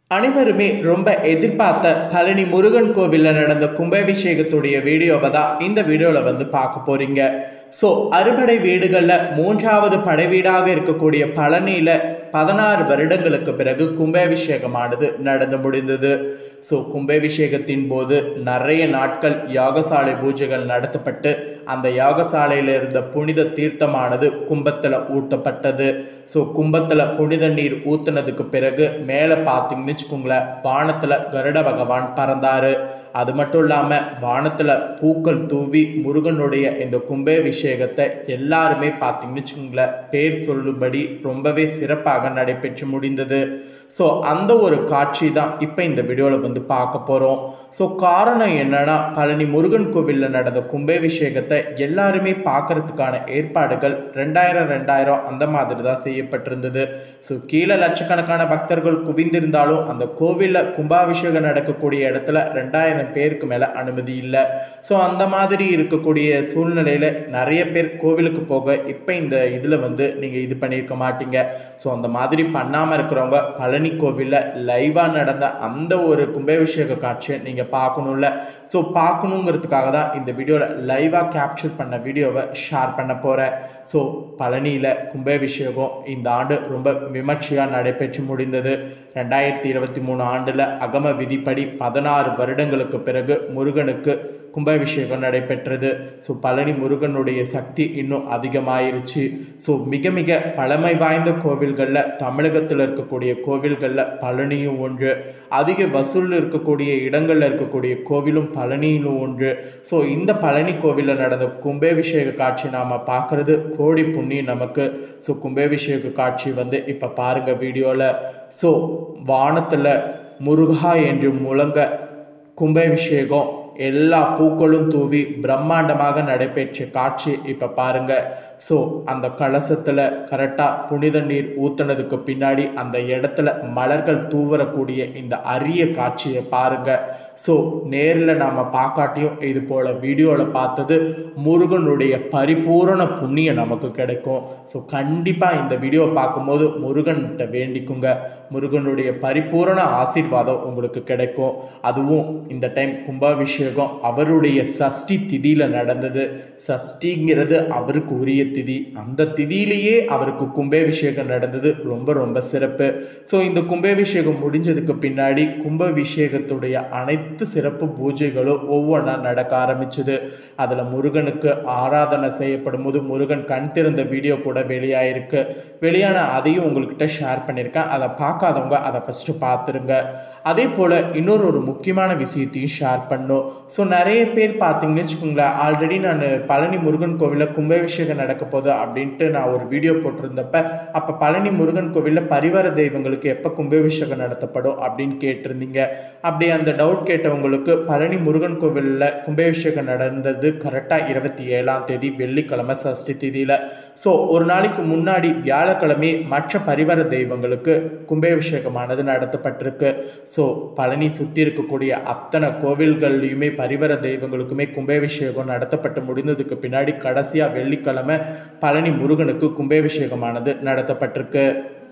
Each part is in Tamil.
அனைவருமே ரொம்ப எதிர்பார்த்த பழனி முருகன் கோவிலில் நடந்த கும்பாபிஷேகத்துடைய வீடியோவை தான் இந்த வீடியோவில் வந்து பார்க்க போறீங்க ஸோ அறுபடை வீடுகளில் மூன்றாவது படை வீடாக இருக்கக்கூடிய பழனியில் பதினாறு வருடங்களுக்கு பிறகு கும்பாபிஷேகமானது நடந்து முடிந்தது ஸோ கும்பாபிஷேகத்தின் போது நிறைய நாட்கள் யாகசாலை பூஜைகள் நடத்தப்பட்டு அந்த யாகசாலையில் இருந்த புனித தீர்த்தமானது கும்பத்தில் ஊட்டப்பட்டது ஸோ கும்பத்தில் புனித நீர் ஊத்துனதுக்கு பிறகு மேலே பார்த்தீங்கன்னு வச்சுக்கோங்களேன் வானத்தில் கருட பகவான் பறந்தாரு அது மட்டும் இல்லாமல் வானத்தில் பூக்கள் தூவி முருகனுடைய இந்த கும்பாபிஷேகத்தை எல்லாருமே பார்த்தீங்கன்னு வச்சுக்கோங்களேன் பேர் சொல்லும்படி ரொம்பவே சிறப்பாக நடைபெற்று முடிந்தது ஸோ அந்த ஒரு காட்சி தான் இப்போ இந்த வீடியோவில் வந்து பார்க்க போகிறோம் ஸோ காரணம் என்னன்னா பழனி முருகன் கோவிலில் நடந்த கும்பாபிஷேகத்தை எல்லாருமே பார்க்கறதுக்கான ஏற்பாடுகள் ரெண்டாயிரம் ரெண்டாயிரம் அந்த மாதிரி தான் செய்யப்பட்டிருந்தது ஸோ கீழே லட்சக்கணக்கான பக்தர்கள் குவிந்திருந்தாலும் அந்த கோவிலில் கும்பாபிஷேகம் நடக்கக்கூடிய இடத்துல ரெண்டாயிரம் பேருக்கு மேலே அனுமதி இல்லை ஸோ அந்த மாதிரி இருக்கக்கூடிய சூழ்நிலையில் நிறைய பேர் கோவிலுக்கு போக இப்போ இந்த இதில் வந்து நீங்கள் இது பண்ணியிருக்க மாட்டீங்க ஸோ அந்த மாதிரி பண்ணாமல் இருக்கிறவங்க பழனி கோவிலில் லைவாக நடந்த அந்த ஒரு கும்பாபிஷேக காட்சியை நீங்கள் பார்க்கணும்ல ஸோ பார்க்கணுங்கிறதுக்காக தான் இந்த வீடியோவில் லைவாக கேப்சர் பண்ண வீடியோவை ஷேர் பண்ண போகிறேன் ஸோ பழனியில் கும்பாபிஷேகம் இந்த ஆண்டு ரொம்ப விமர்சையாக நடைபெற்று முடிந்தது ரெண்டாயிரத்தி இருபத்தி மூணு ஆண்டில் அகம விதிப்படி பதினாறு வருடங்களுக்கு பிறகு முருகனுக்கு கும்பாபிஷேகம் நடைபெற்றது ஸோ பழனி முருகனுடைய சக்தி இன்னும் அதிகமாயிருச்சு ஸோ மிக மிக பழமை வாய்ந்த கோவில்களில் தமிழகத்தில் இருக்கக்கூடிய கோவில்களில் பழனியும் ஒன்று அதிக வசூல் இருக்கக்கூடிய இடங்களில் இருக்கக்கூடிய கோவிலும் பழனியிலும் ஒன்று ஸோ இந்த பழனி கோவிலில் நடந்த கும்பாபிஷேக காட்சி நாம் பார்க்குறது கோடி புண்ணியம் நமக்கு ஸோ கும்பாபிஷேக காட்சி வந்து இப்போ பாருங்கள் வீடியோவில் ஸோ வானத்தில் முருகா என்று முழங்க கும்பாபிஷேகம் எல்லா பூக்களும் தூவி பிரம்மாண்டமாக நடைபெற்ற காட்சி இப்போ பாருங்க ஸோ அந்த கலசத்தில் கரெக்டாக புனித நீர் ஊற்றுனதுக்கு பின்னாடி அந்த இடத்துல மலர்கள் தூவரக்கூடிய இந்த அரிய காட்சியை பாருங்க ஸோ நேரில் நாம் பார்க்காட்டியும் இது போல் வீடியோவில் பார்த்தது முருகனுடைய பரிபூரண புண்ணியம் நமக்கு கிடைக்கும் ஸோ கண்டிப்பாக இந்த வீடியோ பார்க்கும்போது முருகன்கிட்ட வேண்டிக்குங்க முருகனுடைய பரிபூரண ஆசீர்வாதம் உங்களுக்கு கிடைக்கும் அதுவும் இந்த டைம் கும்பாபிஷேகம் அவருடைய சஷ்டி திதியில் நடந்தது சஷ்டிங்கிறது அவருக்கு உரிய திதி அந்த திதியிலேயே அவருக்கு கும்பாபிஷேகம் நடந்தது ரொம்ப ரொம்ப சிறப்பு ஸோ இந்த கும்பாபிஷேகம் முடிஞ்சதுக்கு பின்னாடி கும்பாபிஷேகத்துடைய அனைத்து சிறப்பு பூஜைகளும் ஒவ்வொன்றா நடக்க ஆரம்பிச்சது அதில் முருகனுக்கு ஆராதனை செய்யப்படும் போது முருகன் கண் திறந்த வீடியோ கூட வெளியாயிருக்கு வெளியான அதையும் உங்கள்கிட்ட ஷேர் பண்ணியிருக்கேன் அதை பார்க்காதவங்க அதை ஃபஸ்ட்டு பார்த்துருங்க அதே போல் இன்னொரு ஒரு முக்கியமான விஷயத்தையும் ஷேர் பண்ணோம் ஸோ நிறைய பேர் பார்த்தீங்கன்னு வச்சுக்கோங்களேன் ஆல்ரெடி நான் பழனி முருகன் கோவிலில் கும்பாபிஷேகம் நடக்க போகுது அப்படின்ட்டு நான் ஒரு வீடியோ போட்டிருந்தப்ப அப்போ பழனி முருகன் கோவிலில் பரிவார தெய்வங்களுக்கு எப்போ கும்பாபிஷேகம் நடத்தப்படும் அப்படின்னு கேட்டிருந்தீங்க அப்படி அந்த டவுட் கேட்டவங்களுக்கு பழனி முருகன் கோவிலில் கும்பாபிஷேகம் நடந்தது கரெக்டாக இருபத்தி ஏழாம் தேதி வெள்ளிக்கிழமை சஷ்டி தேதியில் ஸோ ஒரு நாளைக்கு முன்னாடி வியாழக்கிழமை மற்ற பரிவார தெய்வங்களுக்கு கும்பாபிஷேகமானது நடத்தப்பட்டிருக்கு ஸோ பழனி சுற்றி இருக்கக்கூடிய அத்தனை கோவில்கள்லையுமே பரிவர தெய்வங்களுக்குமே கும்பாபிஷேகம் நடத்தப்பட்டு முடிந்ததுக்கு பின்னாடி கடைசியாக வெள்ளிக்கிழமை பழனி முருகனுக்கு கும்பாபிஷேகமானது நடத்தப்பட்டிருக்கு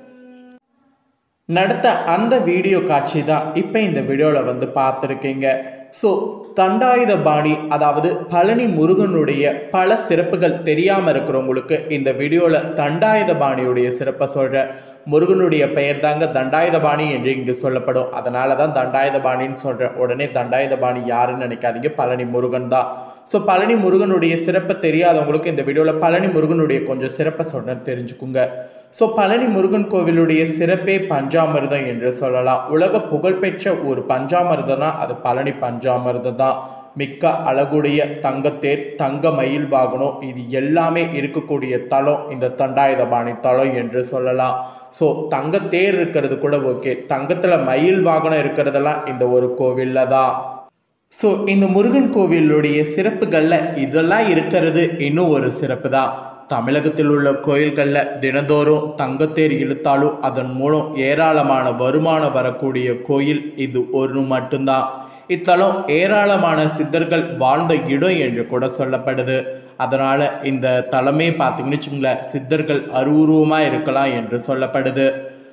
நடத்த அந்த வீடியோ காட்சி தான் இப்போ இந்த வீடியோவில் வந்து பார்த்துருக்கீங்க ஸோ தண்டாயுத பாணி அதாவது பழனி முருகனுடைய பல சிறப்புகள் தெரியாமல் இருக்கிறவங்களுக்கு இந்த வீடியோவில் தண்டாயுத பாணியுடைய சிறப்பை சொல்கிறேன் முருகனுடைய பெயர் தாங்க தண்டாயுதபாணி என்று இங்கு சொல்லப்படும் அதனால தான் தண்டாயுதபாணின்னு சொல்கிறேன் உடனே தண்டாயுதபாணி யாருன்னு நினைக்காதீங்க பழனி முருகன் தான் ஸோ பழனி முருகனுடைய சிறப்பை தெரியாதவங்களுக்கு இந்த வீடியோவில் பழனி முருகனுடைய கொஞ்சம் சிறப்பை சொல்கிறேன் தெரிஞ்சுக்குங்க ஸோ பழனி முருகன் கோவிலுடைய சிறப்பே பஞ்சாமிர்தம் என்று சொல்லலாம் உலக புகழ்பெற்ற ஒரு பஞ்சாமிர்தம்னா அது பழனி பஞ்சாமிர்தம் தான் மிக்க அழகுடைய தங்கத்தேர் தங்க மயில் வாகனம் இது எல்லாமே இருக்கக்கூடிய தலம் இந்த தண்டாயுதபாணி தலம் என்று சொல்லலாம் ஸோ தங்கத்தேர் இருக்கிறது கூட ஓகே தங்கத்தில் மயில் வாகனம் இருக்கிறதெல்லாம் இந்த ஒரு கோவிலில் தான் ஸோ இந்த முருகன் கோவிலுடைய சிறப்புகளில் இதெல்லாம் இருக்கிறது இன்னும் ஒரு சிறப்பு தான் தமிழகத்தில் உள்ள கோயில்களில் தினந்தோறும் தங்கத்தேர் இழுத்தாலும் அதன் மூலம் ஏராளமான வருமானம் வரக்கூடிய கோயில் இது ஒரு மட்டும்தான் இத்தலம் ஏராளமான சித்தர்கள் வாழ்ந்த இடம் என்று கூட சொல்லப்படுது அதனால் இந்த தலமே பார்த்தீங்கன்னு வச்சுங்களேன் சித்தர்கள் அருவுருவமாக இருக்கலாம் என்று சொல்லப்படுது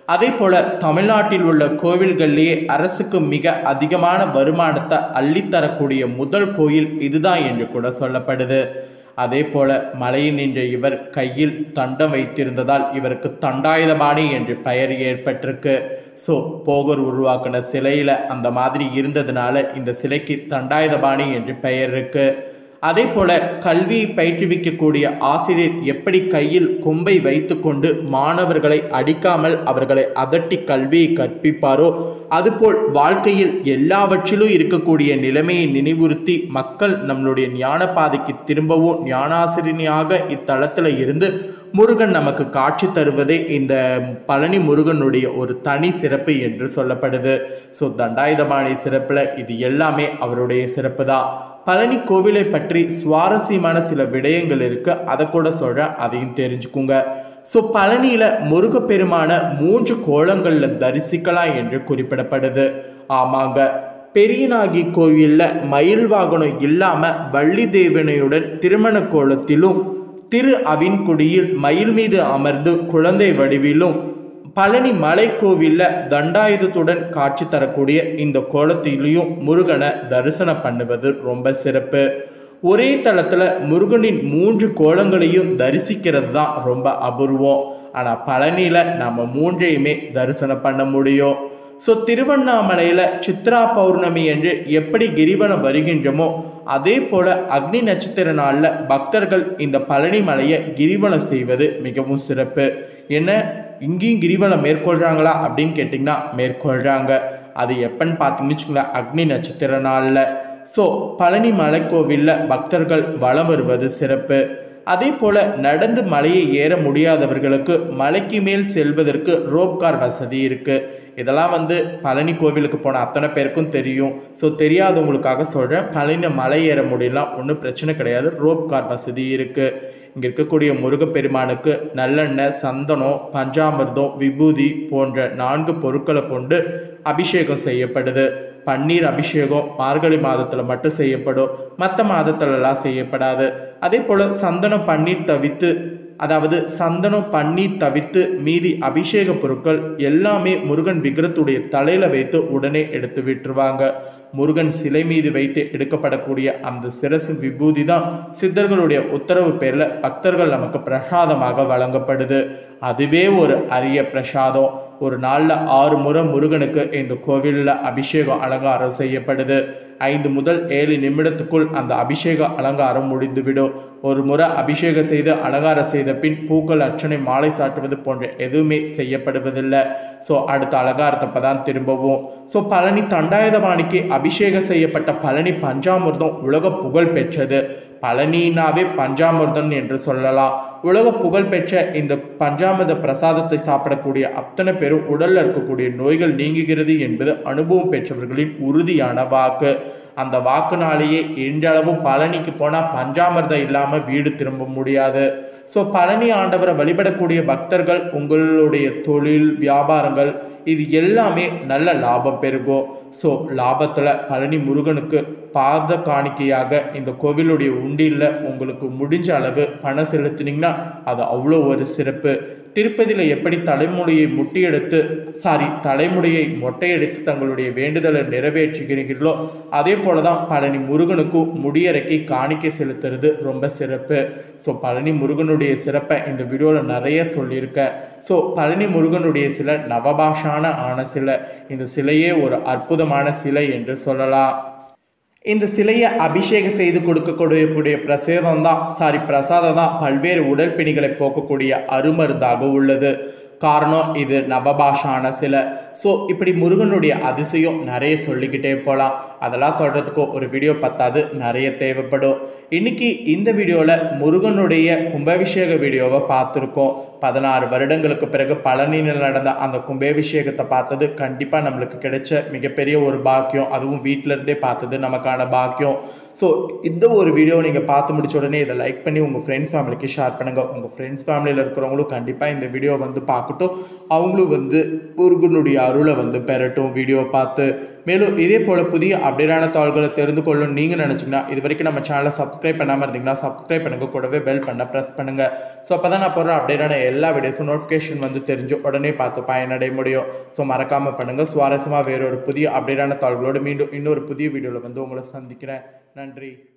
அதே போல தமிழ்நாட்டில் உள்ள கோவில்கள்லேயே அரசுக்கு மிக அதிகமான வருமானத்தை அள்ளித்தரக்கூடிய முதல் கோயில் இதுதான் என்று கூட சொல்லப்படுது அதே போல மலையில் நின்ற இவர் கையில் தண்டம் வைத்திருந்ததால் இவருக்கு தண்டாயுதபாணி என்று பெயர் ஏற்பட்டிருக்கு ஸோ போகர் உருவாக்கின சிலையில் அந்த மாதிரி இருந்ததுனால இந்த சிலைக்கு தண்டாயுதபாணி என்று பெயர் இருக்கு அதே போல கல்வியை பயிற்றுவிக்கக்கூடிய ஆசிரியர் எப்படி கையில் கொம்பை வைத்துக்கொண்டு மாணவர்களை அடிக்காமல் அவர்களை அதட்டி கல்வியை கற்பிப்பாரோ அதுபோல் வாழ்க்கையில் எல்லாவற்றிலும் இருக்கக்கூடிய நிலைமையை நினைவுறுத்தி மக்கள் நம்மளுடைய ஞான பாதைக்கு திரும்பவும் ஞானாசிரியனாக இத்தலத்தில் இருந்து முருகன் நமக்கு காட்சி தருவதே இந்த பழனி முருகனுடைய ஒரு தனி சிறப்பு என்று சொல்லப்படுது ஸோ தண்டாயுதபாணி சிறப்பில் இது எல்லாமே அவருடைய சிறப்பு தான் பழனி கோவிலை பற்றி சுவாரஸ்யமான சில விடயங்கள் இருக்கு அதை கூட சொல்கிறேன் அதையும் தெரிஞ்சுக்குங்க ஸோ பழனியில் முருகப்பெருமான மூன்று கோலங்களில் தரிசிக்கலாம் என்று குறிப்பிடப்படுது ஆமாங்க பெரியநாகி கோயிலில் மயில் வாகனம் இல்லாமல் வள்ளி தேவனையுடன் திருமண கோலத்திலும் திரு அவின்குடியில் மயில் மீது அமர்ந்து குழந்தை வடிவிலும் பழனி மலைக்கோவிலில் தண்டாயுதத்துடன் காட்சி தரக்கூடிய இந்த கோலத்திலையும் முருகனை தரிசனம் பண்ணுவது ரொம்ப சிறப்பு ஒரே தளத்தில் முருகனின் மூன்று கோலங்களையும் தரிசிக்கிறது தான் ரொம்ப அபூர்வம் ஆனால் பழனியில் நம்ம மூன்றையுமே தரிசனம் பண்ண முடியும் ஸோ திருவண்ணாமலையில் சித்ரா பௌர்ணமி என்று எப்படி கிரிவலம் வருகின்றமோ அதே போல அக்னி நட்சத்திர நாளில் பக்தர்கள் இந்த பழனி மலையை கிரிவலம் செய்வது மிகவும் சிறப்பு என்ன இங்கேயும் கிரிவலம் மேற்கொள்கிறாங்களா அப்படின்னு கேட்டிங்கன்னா மேற்கொள்கிறாங்க அது எப்பன்னு பார்த்தீங்கன்னு வச்சுக்கோங்களேன் அக்னி நட்சத்திர நாளில் ஸோ பழனி மலைக்கோவிலில் பக்தர்கள் வலம் வருவது சிறப்பு அதே போல் நடந்து மலையை ஏற முடியாதவர்களுக்கு மலைக்கு மேல் செல்வதற்கு ரோப் கார் வசதி இருக்குது இதெல்லாம் வந்து பழனி கோவிலுக்கு போன அத்தனை பேருக்கும் தெரியும் ஸோ தெரியாதவங்களுக்காக சொல்கிறேன் பழனி மலை ஏற முடியலாம் ஒன்றும் பிரச்சனை கிடையாது ரோப் கார் வசதி இருக்குது இங்கே இருக்கக்கூடிய முருகப்பெருமானுக்கு நல்லெண்ணெய் சந்தனம் பஞ்சாமிர்தம் விபூதி போன்ற நான்கு பொருட்களை கொண்டு அபிஷேகம் செய்யப்படுது பன்னீர் அபிஷேகம் மார்கழி மாதத்தில் மட்டும் செய்யப்படும் மற்ற மாதத்துலலாம் செய்யப்படாது அதே போல் சந்தனம் பன்னீர் தவித்து அதாவது சந்தனம் பன்னீர் தவிர்த்து மீதி அபிஷேக பொருட்கள் எல்லாமே முருகன் விக்கிரத்துடைய தலையில் வைத்து உடனே எடுத்து விட்டுருவாங்க முருகன் சிலை மீது வைத்து எடுக்கப்படக்கூடிய அந்த சிரசு விபூதி தான் சித்தர்களுடைய உத்தரவு பேரில் பக்தர்கள் நமக்கு பிரசாதமாக வழங்கப்படுது அதுவே ஒரு அரிய பிரசாதம் ஒரு நாளில் ஆறு முறை முருகனுக்கு இந்த கோவிலில் அபிஷேகம் அலங்காரம் செய்யப்படுது ஐந்து முதல் ஏழு நிமிடத்துக்குள் அந்த அபிஷேக அலங்காரம் முடிந்துவிடும் ஒரு முறை அபிஷேகம் செய்து அலங்காரம் செய்த பின் பூக்கள் அர்ச்சனை மாலை சாட்டுவது போன்ற எதுவுமே செய்யப்படுவதில்லை ஸோ அடுத்த அலங்காரத்தப்ப தான் திரும்பவும் ஸோ பழனி தண்டாயுதபாணிக்கு அபிஷேகம் செய்யப்பட்ட பழனி பஞ்சாமிர்தம் உலக புகழ் பெற்றது பழனினாவே பஞ்சாமிர்தம் என்று சொல்லலாம் உலக புகழ் பெற்ற இந்த பஞ்சாமிர்த பிரசாதத்தை சாப்பிடக்கூடிய அத்தனை பேரும் உடலில் இருக்கக்கூடிய நோய்கள் நீங்குகிறது என்பது அனுபவம் பெற்றவர்களின் உறுதியான வாக்கு அந்த வாக்குனாலேயே இன்றளவும் பழனிக்கு போனால் பஞ்சாமிர்தம் இல்லாமல் வீடு திரும்ப முடியாது ஸோ பழனி ஆண்டவரை வழிபடக்கூடிய பக்தர்கள் உங்களுடைய தொழில் வியாபாரங்கள் இது எல்லாமே நல்ல லாபம் பெருகும் ஸோ லாபத்தில் பழனி முருகனுக்கு பாத காணிக்கையாக இந்த கோவிலுடைய உண்டியில் உங்களுக்கு முடிஞ்ச அளவு பணம் செலுத்தினீங்கன்னா அது அவ்வளோ ஒரு சிறப்பு திருப்பதியில் எப்படி தலைமுடியை முட்டியெடுத்து சாரி தலைமுடியை மொட்டையெடுத்து தங்களுடைய வேண்டுதலை நிறைவேற்றுகிறீர்களோ அதே போல தான் பழனி முருகனுக்கும் முடியறக்கி காணிக்கை செலுத்துறது ரொம்ப சிறப்பு ஸோ பழனி முருகனுடைய சிறப்பை இந்த வீடியோவில் நிறைய சொல்லியிருக்கேன் ஸோ பழனி முருகனுடைய சிலை நவபாஷான ஆன சிலை இந்த சிலையே ஒரு அற்புதமான சிலை என்று சொல்லலாம் இந்த சிலையை அபிஷேகம் செய்து கொடுக்கக்கூடிய பிரசாதம் தான் சாரி பிரசாதம் தான் பல்வேறு உடல் பிணிகளை போக்கக்கூடிய அருமருந்தாக உள்ளது காரணம் இது நவபாஷான சிலை ஸோ இப்படி முருகனுடைய அதிசயம் நிறைய சொல்லிக்கிட்டே போகலாம் அதெல்லாம் சொல்கிறதுக்கு ஒரு வீடியோ பத்தாது நிறைய தேவைப்படும் இன்னைக்கு இந்த வீடியோவில் முருகனுடைய கும்பாபிஷேக வீடியோவை பார்த்துருக்கோம் பதினாறு வருடங்களுக்கு பிறகு பழனியில் நடந்த அந்த கும்பாபிஷேகத்தை பார்த்தது கண்டிப்பாக நம்மளுக்கு கிடைச்ச மிகப்பெரிய ஒரு பாக்கியம் அதுவும் வீட்டில இருந்தே பார்த்தது நமக்கான பாக்கியம் ஸோ இந்த ஒரு வீடியோ நீங்கள் பார்த்து முடிச்ச உடனே இதை லைக் பண்ணி உங்கள் ஃப்ரெண்ட்ஸ் ஃபேமிலிக்கு ஷேர் பண்ணுங்கள் உங்கள் ஃப்ரெண்ட்ஸ் ஃபேமிலியில் இருக்கிறவங்களும் கண்டிப்பாக இந்த வீடியோ வந்து பார்க்கட்டும் அவங்களும் வந்து முருகனுடைய அருளை வந்து பெறட்டும் வீடியோ பார்த்து மேலும் இதே போல் புதிய அப்டேட்டான தாள்களை தெரிந்து கொள்ளணும் நீங்கள் நினச்சிங்கன்னா இது வரைக்கும் நம்ம சேனலை சப்ஸ்கிரைப் பண்ணாமல் இருந்தீங்கன்னா சப்ஸ்கிரைப் பண்ணுங்க கூடவே பெல் பண்ண ப்ரெஸ் பண்ணுங்கள் ஸோ அப்போ தான் நான் போடுற அப்டேட்டான எல்லா வீடியோஸும் நோட்டிஃபிகேஷன் வந்து தெரிஞ்சு உடனே பார்த்து பயனடைய முடியும் ஸோ மறக்காமல் பண்ணுங்கள் சுவாரஸ்யமாக வேறொரு புதிய அப்டேட்டான தாள்களோடு மீண்டும் இன்னொரு புதிய வீடியோவில் வந்து உங்களை சந்திக்கிறேன் நன்றி